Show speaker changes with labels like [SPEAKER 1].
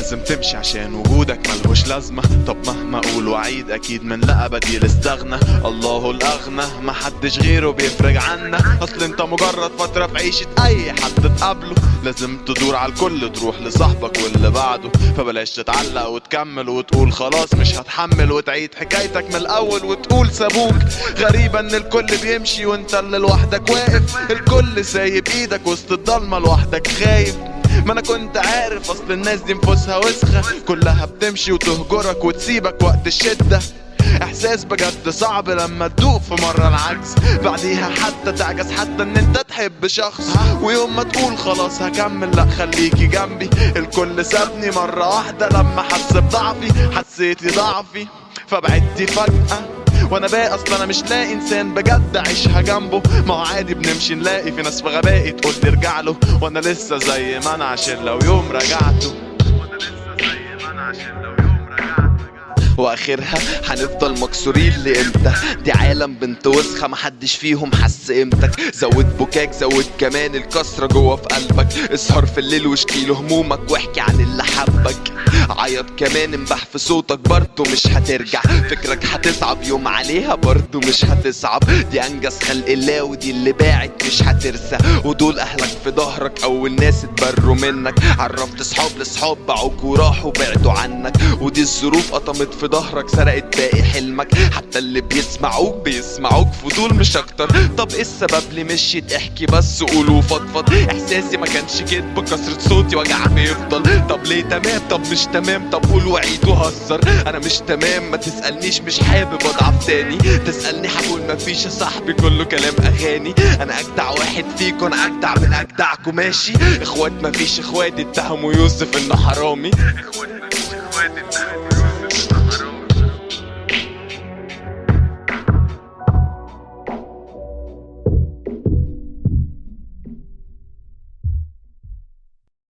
[SPEAKER 1] لازم تمشي عشان وجودك ملهوش لازمة طب مهما اقول وعيد اكيد من لقى بديل استغنى الله الاغنى محدش غيره بيفرج عنا اصل انت مجرد فترة في عيشة اي حد تقابله لازم تدور على الكل تروح لصاحبك واللي بعده فبلاش تتعلق وتكمل وتقول خلاص مش هتحمل وتعيد حكايتك من الاول وتقول سابوك غريبة ان الكل بيمشي وانت اللي لوحدك واقف الكل سايب ايدك وسط الضلمة لوحدك خايف ما انا كنت عارف اصل الناس دي نفوسها وسخة كلها بتمشي وتهجرك وتسيبك وقت الشدة احساس بجد صعب لما تدوق في مرة العجز بعديها حتى تعجز حتى ان انت تحب شخص ويوم ما تقول خلاص هكمل لا خليكي جنبي الكل سابني مرة واحدة لما حس بضعفي حسيتي ضعفي فبعدتي فجأة وانا باقي اصلا انا مش لاقي انسان بجد اعيشها جنبه ما هو عادي بنمشي نلاقي في ناس في غبائي تقول لي ارجع له وانا لسه زي ما انا عشان لو يوم رجعته وانا لسه زي ما انا عشان لو يوم رجعته
[SPEAKER 2] واخرها هنفضل مكسورين لامتى دي عالم بنت وسخه محدش فيهم حس قيمتك زود بكاك زود كمان الكسره جوه في قلبك اسهر في الليل واشكي له همومك واحكي عن اللي حبك عيط كمان انبح في صوتك برضه مش هترجع فكرك هتصعب يوم عليها برضه مش هتصعب دي انجز خلق الله ودي اللي باعت مش هترسى ودول اهلك في ظهرك اول ناس اتبروا منك عرفت صحاب لصحاب باعوك وراحوا بعدوا عنك ودي الظروف قطمت في ظهرك سرقت باقي حلمك حتى اللي بيسمعوك بيسمعوك فضول مش اكتر طب ايه السبب ليه مشيت احكي بس قول وفضفض احساسي ما كانش كدب كسرة صوتي وجع بيفضل طب ليه تمام طب مش تمام طب قول وعيد وهزر انا مش تمام ما تسالنيش مش حابب اضعف تاني تسالني هقول مفيش يا صاحبي كله كلام اغاني انا اجدع واحد فيكم انا اجدع من اجدعكم ماشي اخوات مفيش اخوات اتهموا يوسف انه حرامي اخوات